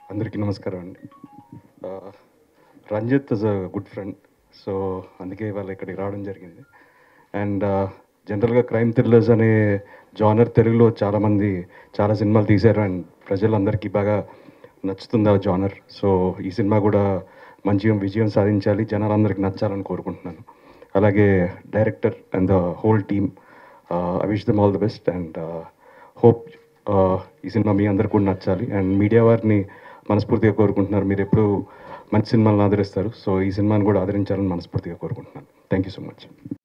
అందరికీ నమస్కారం అండి ఆ, Ranjith is a good friend so అందుకే ఇవాళ ఇక్కడికి రావడం జరిగింది అండ్ జనరల్గా క్రైమ్ థ్రిల్లర్స్ అనే జానర్ తెలుగులో చాలామంది చాలా సినిమాలు తీశారు అండ్ ప్రజలందరికీ బాగా నచ్చుతుంది ఆ జానర్ సో ఈ సినిమా కూడా మంచి విజయం సాధించాలి జనాలందరికీ నచ్చాలని కోరుకుంటున్నాను అలాగే director and the whole team I wish them all the best and hope ఈ సినిమా మీ అందరికి కూడా నచ్చాలి అండ్ మీడియా వారిని మనస్ఫూర్తిగా కోరుకుంటున్నారు మీరు ఎప్పుడు మంచి సినిమాలను ఆదరిస్తారు సో ఈ సినిమాని కూడా ఆదరించాలని మనస్ఫూర్తిగా కోరుకుంటున్నాను థ్యాంక్ యూ సో మచ్